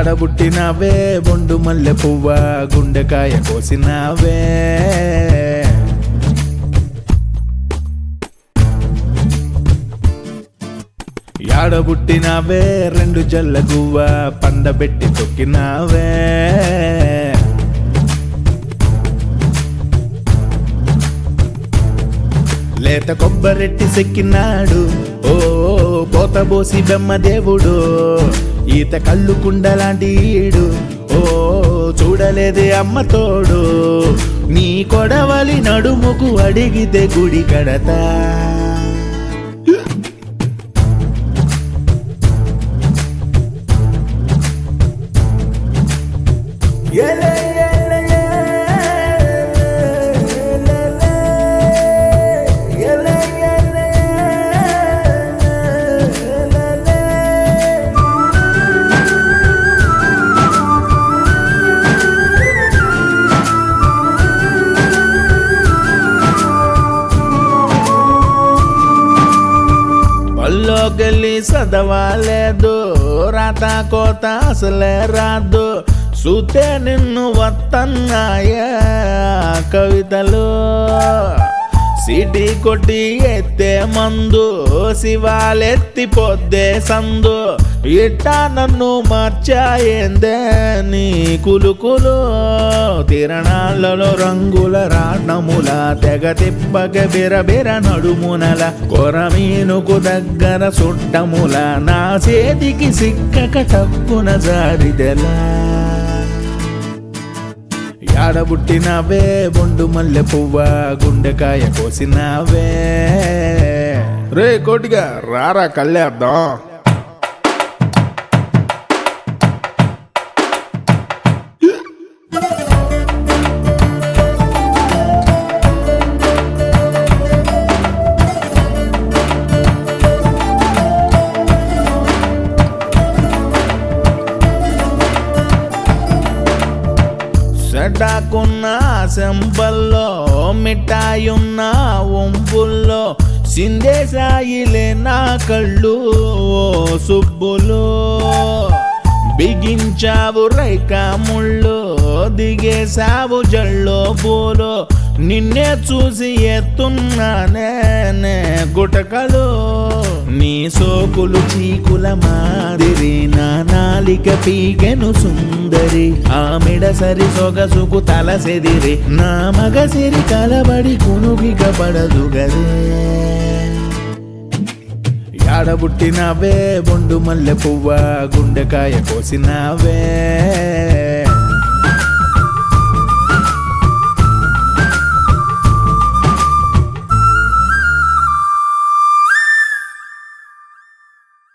యాడబుట్టినావే బొండు మల్లె పువ్వ గుండెకాయ కోసినావే యాడబుట్టినావే రెండు జల్ల గువ్వ పండబెట్టి తొక్కినావే లేత కొబ్బరెట్టి సెక్కినాడు ఓ పోతబోసి బెమ్మదేవుడు ఈత కళ్ళు కుండలాంటి ఈడు ఓ చూడలేదే అమ్మ తోడు నీ కొడవలి నడుముకు అడిగితే గుడి కడతా పల్లోకెళ్ళి చదవాలేదు రాత కోత అసలే రాదు సూతే నిన్ను వత్తన్నాయే కవితలు సిటీ కొట్టి ఎత్తే మందు శివాలెత్తి పొద్దే సందు ఇట్టా నన్ను మార్చాయిందే నీ కులుకులు తిరణాలలో రంగుల రాట్నముల తెగ తిప్పక బిరబిర నడుమునల కొరమీనుకు దగ్గర సుట్టముల నా చేతికి సిక్కక తక్కున జారిదెలా యాడబుట్టినావే బొండు మల్లె పువ్వ గుండెకాయ కోసినావే రే కోటిగా రారా కళ్ళేద్దాం సెటాకున్న సెంపల్లో మిఠాయున్న ఒంపుల్లో సిందేశాయిలే నా కళ్ళు ఓ సుబ్బులు బిగించావు రైక ముళ్ళు దిగేశావు జల్లో పూలు నిన్నే చూసి ఎత్తున్నానే నే గుటకలు నీ సోకులు చీకుల మాదిరి నా నాలిక పీకెను సుందరి ఆమెడ సరి సొగసుకు తల సెదిరి నా మగ సిరి కలబడి కునుగిక పడదు గదే యాడబుట్టినావే బొండు మల్లె పువ్వ గుండెకాయ కోసినావే